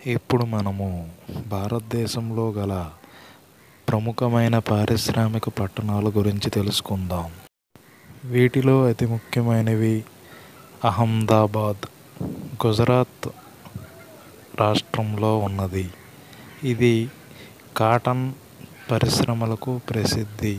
ఇప్పుడు మనము భారతదేశంలో గల ప్రముఖమైన పారిశ్రామిక పట్టణాల గురించి తెలుసుకుందాం వీటిలో అతి ముఖ్యమైనవి అహ్మదాబాద్ గుజరాత్ రాష్ట్రంలో ఉన్నది ఇది కాటన్ పరిశ్రమలకు ప్రసిద్ధి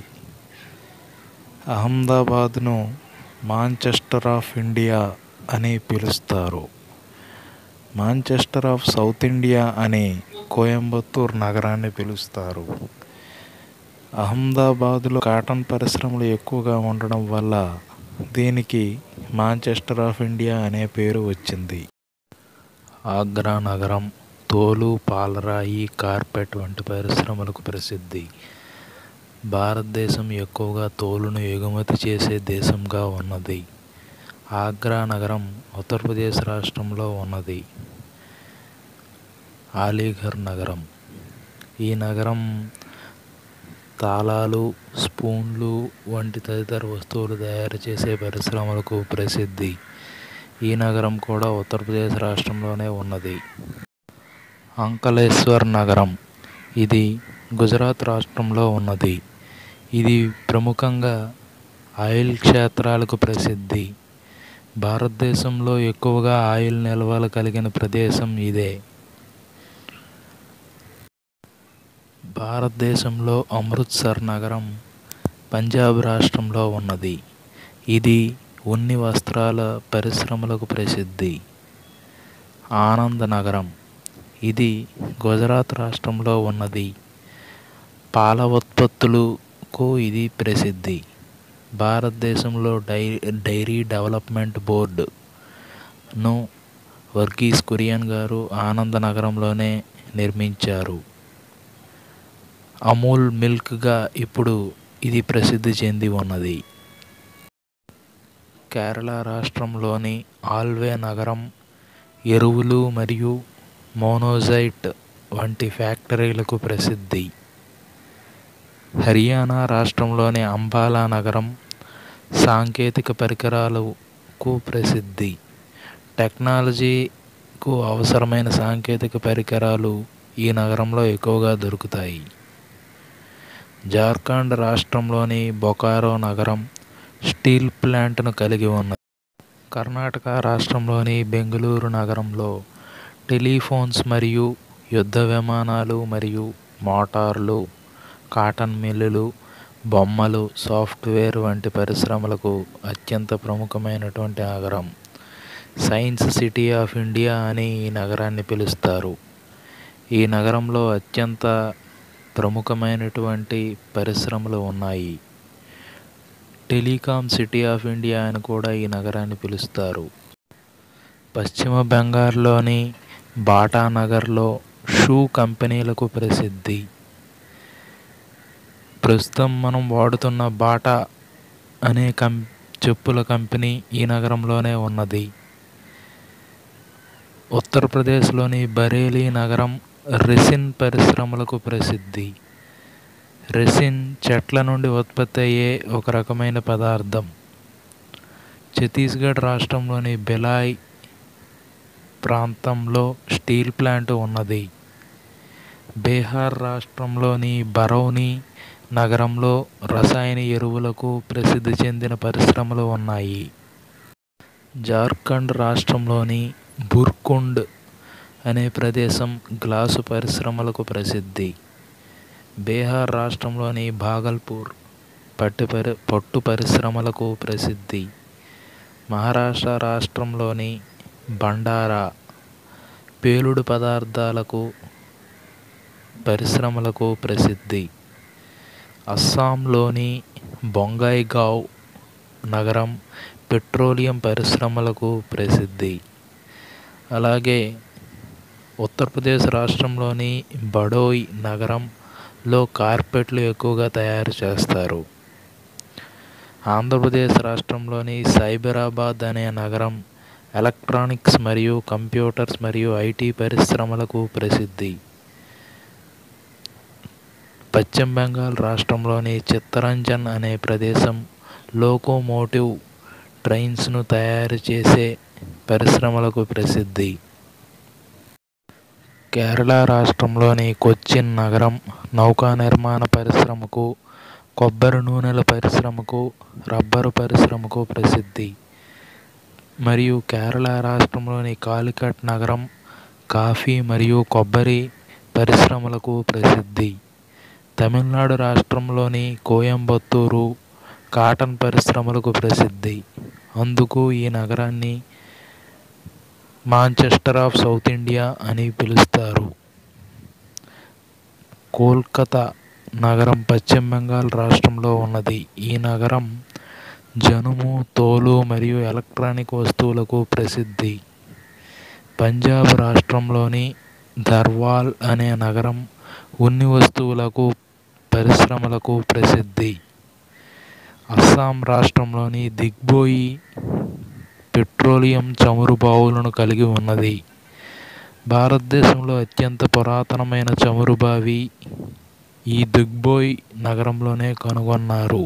అహ్మదాబాద్ను మాంచెస్టర్ ఆఫ్ ఇండియా అని పిలుస్తారు మాంచెస్టర్ ఆఫ్ సౌత్ ఇండియా అని కోయంబత్తూర్ నగరాన్ని పిలుస్తారు అహ్మదాబాద్లో కాటన్ పరిశ్రమలు ఎక్కువగా ఉండడం వల్ల దీనికి మాంచెస్టర్ ఆఫ్ ఇండియా అనే పేరు వచ్చింది ఆగ్రా నగరం తోలు పాలరాయి కార్పెట్ వంటి పరిశ్రమలకు ప్రసిద్ధి భారతదేశం ఎక్కువగా తోలును ఎగుమతి చేసే దేశంగా ఉన్నది ఆగ్రా నగరం ఉత్తరప్రదేశ్ రాష్ట్రంలో ఉన్నది అలీఘర్ నగరం ఈ నగరం తాళాలు స్పూన్లు వంటి తదితర వస్తువులు తయారు చేసే పరిశ్రమలకు ప్రసిద్ధి ఈ నగరం కూడా ఉత్తరప్రదేశ్ రాష్ట్రంలోనే ఉన్నది అంకలేశ్వర్ నగరం ఇది గుజరాత్ రాష్ట్రంలో ఉన్నది ఇది ప్రముఖంగా ఆయిల్ క్షేత్రాలకు ప్రసిద్ధి భారతదేశంలో ఎక్కువగా ఆయిల్ నిల్వలు కలిగిన ప్రదేశం ఇదే భారతదేశంలో అమృత్సర్ నగరం పంజాబ్ రాష్ట్రంలో ఉన్నది ఇది ఉన్ని వస్త్రాల పరిశ్రమలకు ప్రసిద్ధి ఆనంద్ నగరం ఇది గుజరాత్ రాష్ట్రంలో ఉన్నది పాల ఉత్పత్తులకు ఇది ప్రసిద్ధి భారతదేశంలో డై డైరీ డెవలప్మెంట్ బోర్డును వర్గీస్ కురియన్ గారు ఆనంద నగరంలోనే నిర్మించారు అమూల్ మిల్క్గా ఇప్పుడు ఇది ప్రసిద్ధి చెంది ఉన్నది కేరళ రాష్ట్రంలోని ఆల్వే నగరం ఎరువులు మరియు మోనోజైట్ వంటి ఫ్యాక్టరీలకు ప్రసిద్ధి హర్యానా రాష్ట్రంలోని అంబాలా నగరం సాంకేతిక పరికరాలకు ప్రసిద్ధి టెక్నాలజీకు అవసరమైన సాంకేతిక పరికరాలు ఈ నగరంలో ఎక్కువగా దొరుకుతాయి జార్ఖండ్ రాష్ట్రంలోని బొకారో నగరం స్టీల్ ప్లాంట్ను కలిగి ఉన్నది కర్ణాటక రాష్ట్రంలోని బెంగళూరు నగరంలో టెలిఫోన్స్ మరియు యుద్ధ విమానాలు మరియు మోటార్లు కాటన్ మిల్లులు బొమ్మలు సాఫ్ట్వేర్ వంటి పరిశ్రమలకు అత్యంత ప్రముఖమైనటువంటి నగరం సైన్స్ సిటీ ఆఫ్ ఇండియా అని ఈ నగరాన్ని పిలుస్తారు ఈ నగరంలో అత్యంత ప్రముఖమైనటువంటి పరిశ్రమలు ఉన్నాయి టెలికాం సిటీ ఆఫ్ ఇండియా అని కూడా ఈ నగరాన్ని పిలుస్తారు పశ్చిమ బెంగాల్లోని బాటా నగర్లో షూ కంపెనీలకు ప్రసిద్ధి ప్రస్తుతం మనం వాడుతున్న బాటా అనే కం చెప్పుల కంపెనీ ఈ నగరంలోనే ఉన్నది ఉత్తరప్రదేశ్లోని బరేలీ నగరం రెసిన్ పరిశ్రమలకు ప్రసిద్ధి రెసిన్ చెట్ల నుండి ఉత్పత్తి అయ్యే ఒక రకమైన పదార్థం ఛత్తీస్గఢ్ రాష్ట్రంలోని బెలాయ్ ప్రాంతంలో స్టీల్ ప్లాంట్ ఉన్నది బీహార్ రాష్ట్రంలోని బరౌని నగరంలో రసాయన ఎరువులకు ప్రసిద్ధి చెందిన పరిశ్రమలు ఉన్నాయి జార్ఖండ్ రాష్ట్రంలోని బుర్కుండ్ అనే ప్రదేశం గ్లాసు పరిశ్రమలకు ప్రసిద్ధి బీహార్ రాష్ట్రంలోని భాగల్పూర్ పట్టు పరి పట్టు పరిశ్రమలకు ప్రసిద్ధి మహారాష్ట్ర రాష్ట్రంలోని బండారా పేలుడు పదార్థాలకు పరిశ్రమలకు ప్రసిద్ధి అస్సాంలోని బొంగాయిగావ్ నగరం పెట్రోలియం పరిశ్రమలకు ప్రసిద్ధి అలాగే ఉత్తరప్రదేశ్ రాష్ట్రంలోని బడోయ్ నగరంలో కార్పెట్లు ఎక్కువగా తయారు చేస్తారు ఆంధ్రప్రదేశ్ రాష్ట్రంలోని సైబరాబాద్ అనే నగరం ఎలక్ట్రానిక్స్ మరియు కంప్యూటర్స్ మరియు ఐటీ పరిశ్రమలకు ప్రసిద్ధి పశ్చిమ బెంగాల్ రాష్ట్రంలోని చిత్తరంజన్ అనే ప్రదేశం లోకోమోటివ్ ట్రైన్స్ను తయారు చేసే పరిశ్రమలకు ప్రసిద్ధి కేరళ రాష్ట్రంలోని కొచ్చిన్ నగరం నౌకా నిర్మాణ పరిశ్రమకు కొబ్బరి నూనెల పరిశ్రమకు రబ్బరు పరిశ్రమకు ప్రసిద్ధి మరియు కేరళ రాష్ట్రంలోని కాలికట్ నగరం కాఫీ మరియు కొబ్బరి పరిశ్రమలకు ప్రసిద్ధి తమిళనాడు రాష్ట్రంలోని కోయంబత్తూరు కాటన్ పరిశ్రమలకు ప్రసిద్ధి అందుకు ఈ నగరాన్ని మాంచెస్టర్ ఆఫ్ సౌత్ ఇండియా అని పిలుస్తారు కోల్కతా నగరం పశ్చిమ బెంగాల్ రాష్ట్రంలో ఉన్నది ఈ నగరం జనుము తోలు మరియు ఎలక్ట్రానిక్ వస్తువులకు ప్రసిద్ధి పంజాబ్ రాష్ట్రంలోని ధర్వాల్ అనే నగరం ఉన్ని వస్తువులకు పరిశ్రమలకు ప్రసిద్ధి అస్సాం రాష్ట్రంలోని దిగ్బోయి పెట్రోలియం చమురు బావులను కలిగి ఉన్నది భారతదేశంలో అత్యంత పురాతనమైన చమురు బావి ఈ దిగ్బోయ్ నగరంలోనే కనుగొన్నారు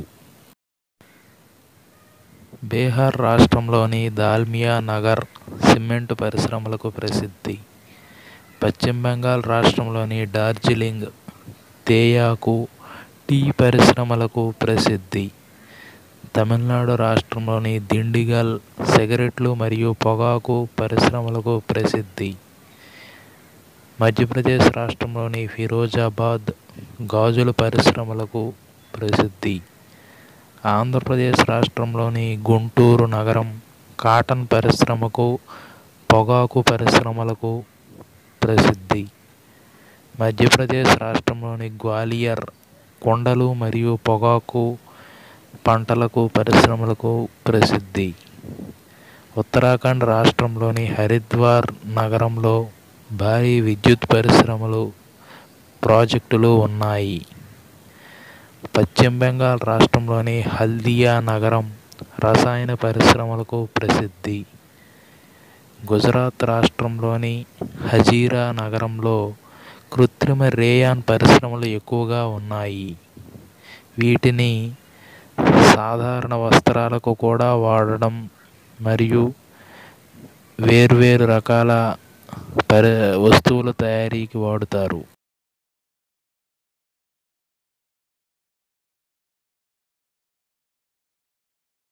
బీహార్ రాష్ట్రంలోని దాల్మియా నగర్ సిమెంట్ పరిశ్రమలకు ప్రసిద్ధి పశ్చిమ బెంగాల్ రాష్ట్రంలోని డార్జిలింగ్ తేయాకు టీ పరిశ్రమలకు ప్రసిద్ధి తమిళనాడు రాష్ట్రంలోని దిండిగల్ సిగరెట్లు మరియు పొగాకు పరిశ్రమలకు ప్రసిద్ధి మధ్యప్రదేశ్ రాష్ట్రంలోని ఫిరోజాబాద్ గాజుల పరిశ్రమలకు ప్రసిద్ధి ఆంధ్రప్రదేశ్ రాష్ట్రంలోని గుంటూరు నగరం కాటన్ పరిశ్రమకు పొగాకు పరిశ్రమలకు ప్రసిద్ధి మధ్యప్రదేశ్ రాష్ట్రంలోని గ్వాలియర్ కొండలు మరియు పొగాకు పంటలకు పరిశ్రమలకు ప్రసిద్ధి ఉత్తరాఖండ్ రాష్ట్రంలోని హరిద్వార్ నగరంలో భారీ విద్యుత్ పరిశ్రమలు ప్రాజెక్టులు ఉన్నాయి పశ్చిమ బెంగాల్ రాష్ట్రంలోని హల్దియా నగరం రసాయన పరిశ్రమలకు ప్రసిద్ధి గుజరాత్ రాష్ట్రంలోని హజీరా నగరంలో కృత్రిమ రేయాన్ పరిశ్రమలు ఎక్కువగా ఉన్నాయి వీటిని సాధారణ వస్త్రాలకు కూడా వాడడం మరియు వేర్వేరు రకాల పరి వస్తువుల తయారీకి వాడుతారు